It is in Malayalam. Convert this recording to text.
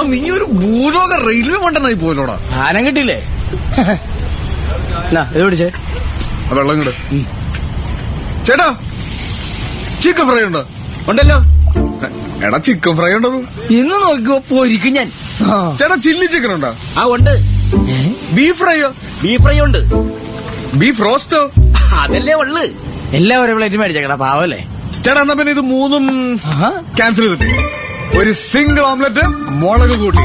നീ ഒരു ഭൂലോക റെയിൽവേ മണ്ടനായി പോയല്ലോടാ ആനം കിട്ടിയില്ലേ എന്നാ, ഇത് പിടിച്ചേ ആ വെള്ളം ഇങ്ങട് ചേട്ടാ ചിക്കൻ ഫ്രൈ ഉണ്ടോ ഉണ്ടല്ലോ എടാ ചിക്കൻ ഫ്രൈ ഉണ്ടോ ഇന്ന് നോക്കിയോ പോരിക്കും ഞാൻ ചേട്ടാ ചില്ലി ചിക്കൻ ഉണ്ടോ ആ ഉണ്ട് ബീഫ് ഫ്രൈയോ ബീഫ് ഫ്രൈ ഉണ്ട് ബീഫ് റോസ്റ്റോ അതല്ലേ ഉള്ളു എല്ലാം ഒരേ പ്ലേറ്റ് മേടിച്ചേക്കടാ പാവല്ലേ ചേട്ടാ എന്നാ പിന്നെ ഇത് മൂന്നും ആഹാ. ക്യാൻസൽ ചെയ്തിട്ട് ഒരു സിംഗിൾ ഓംലെറ്റ് മുളക് കൂട്ടി